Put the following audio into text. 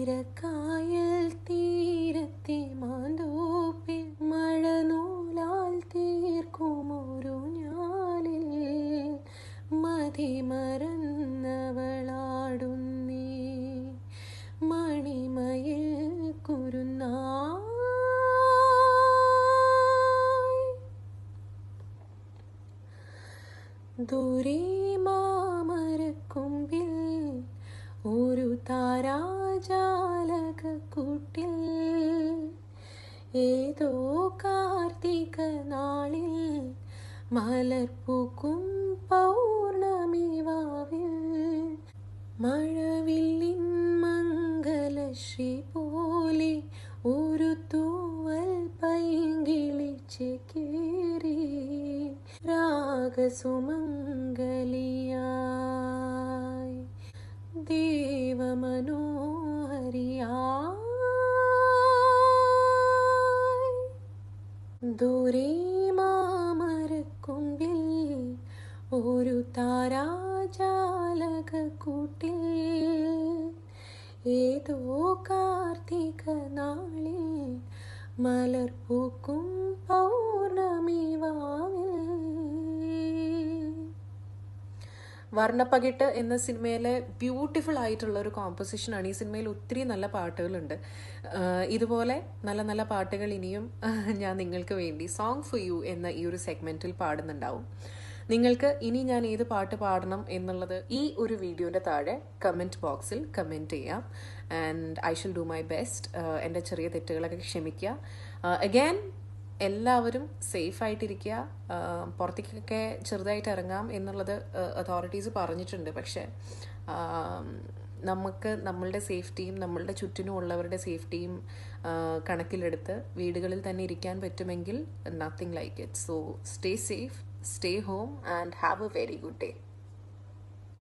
ഈരക്കായൽ തീരത്തെ മാന്തോപ്പിൽ മഴനൂലാൽ തീർക്കുമൊരു ഞാലിൽ മതിമറന്നവളാടുന്നേ മണിമയിൽ കുരുന്നായി ദൂരെ മാമരക്കൊമ്പിൽ ഒരു താരാജാലക കൂട്ടിൽ ഏതോ കാർത്തിക നാളിൽ മലർപ്പൂക്കും പൗർണമിവാവിൽ മഴവില്ലിൻ മംഗലശ്രീ പോലെ ഒരു തൂവൽ പൈങ്കിളിച്ച് കീറി രാഗസുമംഗലിയായി ദേവമനോഹരിയായി ദൂരെ മാമരക്കൊമ്പിൽ ഒരു താരാജാലക കൂട്ടിൽ ഏതോ കാർത്തിക നാളിൽ മലർപ്പൂക്കും പൗർണമിവാവിൽ വർണ്ണപ്പകിട്ട് എന്ന സിനിമയിലെ ബ്യൂട്ടിഫുൾ ആയിട്ടുള്ള ഒരു കോമ്പോസിഷനാണ് ഈ സിനിമയിൽ ഒത്തിരി നല്ല പാട്ടുകളുണ്ട് ആഹ് ഇതുപോലെ നല്ല നല്ല പാട്ടുകൾ ഇനിയും ഞാൻ നിങ്ങൾക്ക് വേണ്ടി സോങ് ഫോർ യു എന്ന ഈ ഒരു സെഗ്മെന്റിൽ പാടുന്നുണ്ടാവും നിങ്ങൾക്ക് ഇനി ഞാൻ ഏത് പാട്ട് പാടണം എന്നുള്ളത് ഈ ഒരു വീഡിയോന്റെ താഴെ കമന്റ് ബോക്സിൽ കമന്റ് ചെയ്യാം and I shall do my best എൻ്റെ ചെറിയ തെറ്റുകളൊക്കെ ക്ഷമിക്കുക അഗൈൻ എല്ലാവരും സേഫ് ആയിട്ടിരിക്കുക ആഹ് പുറത്തേക്കൊക്കെ ചെറുതായിട്ട് ഇറങ്ങാം എന്നുള്ളത് അതോറിറ്റീസ് പറഞ്ഞിട്ടുണ്ട് പക്ഷേ ആം, നമുക്ക് നമ്മളുടെ സേഫ്റ്റിയും നമ്മളുടെ ചുറ്റിനും ഉള്ളവരുടെ സേഫ്റ്റിയും കണക്കിലെടുത്ത് വീടുകളിൽ തന്നെ ഇരിക്കാൻ പറ്റുമെങ്കിൽ nothing like it so stay safe stay home and have a very good day